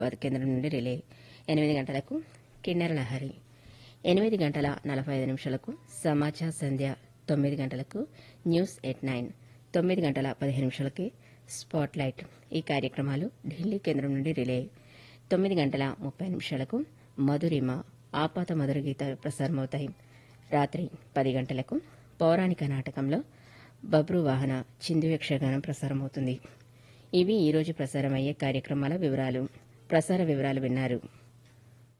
హైదరాబాద్ కేంద్రం నుండి రిలే ఎనిమిది గంటలకు కిన్నెర లహరి ఎనిమిది గంటల నలభై ఐదు నిమిషాలకు సమాచార సంధ్య తొమ్మిది గంటలకు న్యూస్ ఎట్ నైన్ తొమ్మిది గంటల పదిహేను నిమిషాలకి స్పాట్ లైట్ ఈ కార్యక్రమాలు ఢిల్లీ కేంద్రం నుండి రిలే తొమ్మిది గంటల ముప్పై నిమిషాలకు మధురిమ ఆపాత మధుర గీతాలు ప్రసారమవుతాయి రాత్రి పది గంటలకు పౌరాణిక నాటకంలో బబ్రు వాహన చిందు యక్షగానం ప్రసారమవుతుంది ఇవి ఈరోజు ప్రసారమయ్యే కార్యక్రమాల వివరాలు ప్రసార వివరాలు విన్నారు